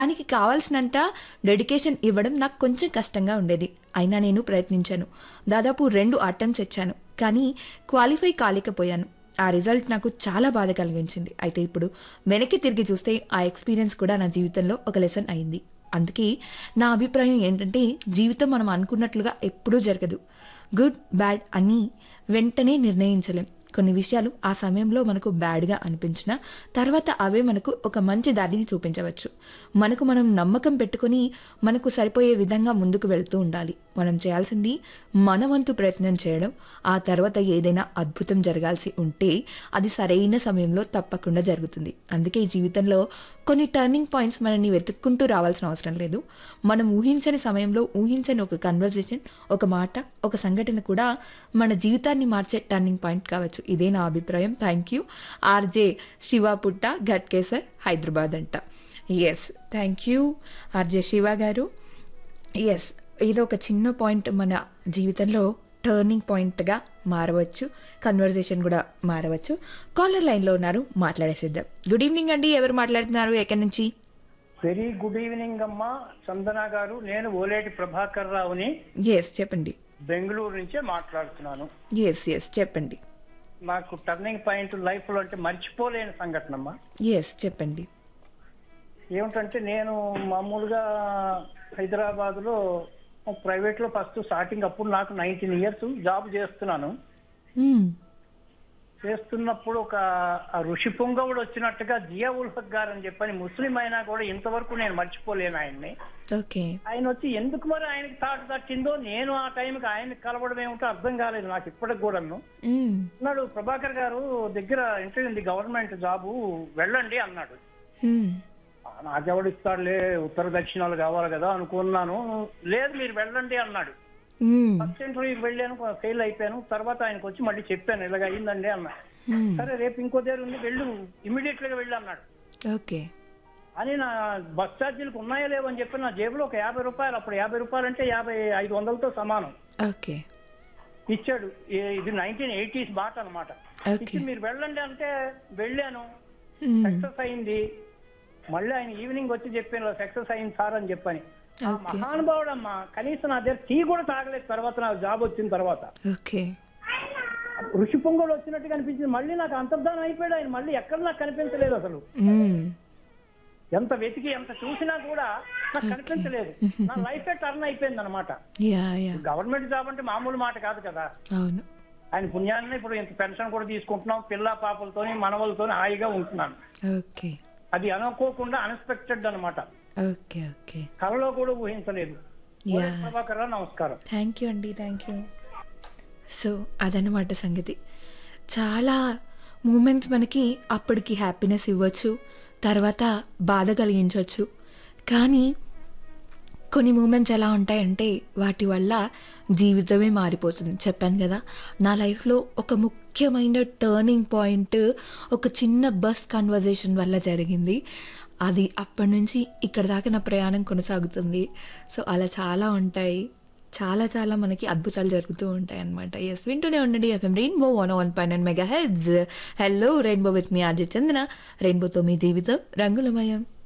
దానికి కావాల్సినంత డెడికేషన్ ఇవ్వడం నాకు కొంచెం కష్టంగా ఉండేది అయినా నేను ప్రయత్నించాను దాదాపు రెండు అటెంప్ట్స్ ఇచ్చాను కానీ క్వాలిఫై కాలేకపోయాను ఆ రిజల్ట్ నాకు చాలా బాధ కలిగించింది అయితే ఇప్పుడు వెనక్కి తిరిగి చూస్తే ఆ ఎక్స్పీరియన్స్ కూడా నా జీవితంలో ఒక లెసన్ అయింది అందుకే నా అభిప్రాయం ఏంటంటే జీవితం మనం అనుకున్నట్లుగా ఎప్పుడూ జరగదు గుడ్ బ్యాడ్ అని వెంటనే నిర్ణయించలేం కొన్ని విషయాలు ఆ సమయంలో మనకు బ్యాడ్గా అనిపించినా తర్వాత అవే మనకు ఒక మంచి దారిని చూపించవచ్చు మనకు మనం నమ్మకం పెట్టుకొని మనకు సరిపోయే విధంగా ముందుకు వెళ్తూ ఉండాలి మనం చేయాల్సింది మన వంతు ప్రయత్నం చేయడం ఆ తర్వాత ఏదైనా అద్భుతం జరగాల్సి ఉంటే అది సరైన సమయంలో తప్పకుండా జరుగుతుంది అందుకే ఈ జీవితంలో కొన్ని టర్నింగ్ పాయింట్స్ మనల్ని వెతుక్కుంటూ రావాల్సిన అవసరం లేదు మనం ఊహించని సమయంలో ఊహించని ఒక కన్వర్జేషన్ ఒక మాట ఒక సంఘటన కూడా మన జీవితాన్ని మార్చే టర్నింగ్ పాయింట్ కావచ్చు ఇదే నా అభిప్రాయం థ్యాంక్ యూ ఆర్జే శివ పుట్ట ఘట్కేసర్ హైదరాబాద్ అంట yes thank you RJ Shiva గారు ఎస్ ఏదో ఒక చిన్న పాయింట్ మన జీవితంలో టర్నింగ్ పాయింట్గా మారవచ్చు కన్వర్జేషన్ కూడా మారవచ్చు కాలర్ లైన్లో ఉన్నారు మాట్లాడేసిద్దాం గుడ్ ఈవినింగ్ అండి ఎవరు మాట్లాడుతున్నారు ఎక్కడి నుంచి వెరీ గుడ్ ఈవినింగ్ అమ్మా చందన గారు నేను ఓలేటి ప్రభాకర్ రావుని ఎస్ చెప్పండి బెంగళూరు నుంచే మాట్లాడుతున్నాను ఎస్ ఎస్ చెప్పండి నాకు టర్నింగ్ పాయింట్ లైఫ్ లో అంటే మర్చిపోలేని సంఘటన అమ్మా ఎస్ చెప్పండి ఏమిటంటే నేను మామూలుగా హైదరాబాద్ లో ప్రైవేట్ లో ఫస్ట్ స్టార్టింగ్ అప్పుడు నాకు నైన్టీన్ ఇయర్స్ జాబ్ చేస్తున్నాను మ్మ్. చేస్తున్నప్పుడు ఒక ఆ ఋషి పొంగవుడు వచ్చినట్టుగా జియా ఉల్ఫక్ గారు అని చెప్పని ముస్లిం అయినా కూడా ఇంతవరకు నేను మర్చిపోలేను ఆయన్ని ఓకే ఆయన వచ్చి ఎందుకు మరి ఆయనకి తాటు తట్టిందో నేను ఆ టైంకి ఆయనకి కలవడం ఏమిటో అర్థం కాలేదు నాకు ఇప్పటికి కూడాను మ్మ్. అన్నాడు ప్రభాకర్ గారు దగ్గర ఇంటర్వ్యూ ఉంది గవర్నమెంట్ జాబు వెళ్ళండి అన్నాడు మ్మ్. ఆ, నాకెవడు ఇస్తాడులే ఉత్తర దక్షిణాలు కావాలి కదా అనుకున్నాను లేదు మీరు వెళ్ళండి అన్నాడు మ్మ్. ఫస్ట్ ఇంటర్వ్యూకి వెళ్ళాను ఫెయిల్ అయిపోయాను తర్వాత ఆయనకు వచ్చి మళ్ళీ చెప్పాను ఇలాగ అయిందండి అన్నా మ్మ్. సరే రేపు ఇంకో దగ్గర ఉంది వెళ్ళు ఇమీడియట్ గా వెళ్ళి అన్నాడు ఓకే అని నా బస్ ఛార్జీలకు ఉన్నాయో లేవో అని చెప్పి నా జేబులో ఒక యాభై రూపాయలు అప్పుడు యాభై రూపాయలు అంటే యాభై ఐదు వందలతో సమానం ఓకే ఇచ్చాడు ఏ- ఇది నైన్టీన్ ఎయిటీస్ మాట అనమాట ఓకే ఇచ్చి మీరు వెళ్ళండి అంటే వెళ్ళాను మ్మ్. సక్సెస్ అయింది మళ్ళీ ఆయన ఈవినింగ్ వచ్చి చెప్పాను సక్సెస్ అయింది సార్ అని చెప్పని ఆ ఓకే మహానుభావుడు అమ్మా కనీసం నా దగ్గర టీ కూడా తాగలేదు తర్వాత నాకు జాబ్ వచ్చిన తర్వాత ఓకే ఋషి పొంగోలు వచ్చినట్టు కనిపించింది మళ్ళీ నాకు అంతర్ధానం అయిపోయాడు ఆయన మళ్ళీ ఎక్కడ నాకు కనిపించలేదు అసలు మ్మ్. ఎంత వెతికి ఎంత చూసినా కూడా నాకు కనిపించలేదు నా లైఫ్ టర్న్ అయిపోయింది అనమాట యా యా గవర్నమెంట్ జాబ్ అంటే మామూలు మాట కాదు కదా అవును ఆయన పుణ్యాన్ని ఇప్పుడు ఇంత పెన్షన్ కూడా తీసుకుంటున్నాం పిల్ల పాపలతోని మనవలతోని హాయిగా ఉంటున్నాను ఓకే అది అనుకోకుండా అన్ఎక్స్పెక్టెడ్ అన్నమాట ఓకే ఓకే కలలో కూడా ఊహించలేదు యా ప్రభాకర్ రావు నమస్కారం థ్యాంక్ యూ అండి థ్యాంక్ యూ సో అదనమాట సంగతి చాలా మూమెంట్స్ మనకి అప్పటికి హ్యాపీనెస్ ఇవ్వచ్చు తర్వాత బాధ కలిగించవచ్చు కానీ కొన్ని మూమెంట్స్ ఎలా ఉంటాయంటే వాటి వల్ల జీవితమే మారిపోతుంది చెప్పాను కదా నా లైఫ్లో ఒక ముఖ్యమైన టర్నింగ్ పాయింట్ ఒక చిన్న బస్ కన్వర్జేషన్ వల్ల జరిగింది అది అప్పటి నుంచి ఇక్కడ దాకా నా ప్రయాణం కొనసాగుతుంది సో అలా చాలా ఉంటాయి చాలా చాలా మనకి అద్భుతాలు జరుగుతూ ఉంటాయి అనమాట ఎస్ వింటూనే ఉండండి FM rainbow one one point and mega heads hello rainbow with మీ ఆర్జే చంద్ర రెయిన్బోతో మీ జీవితం రంగులమయం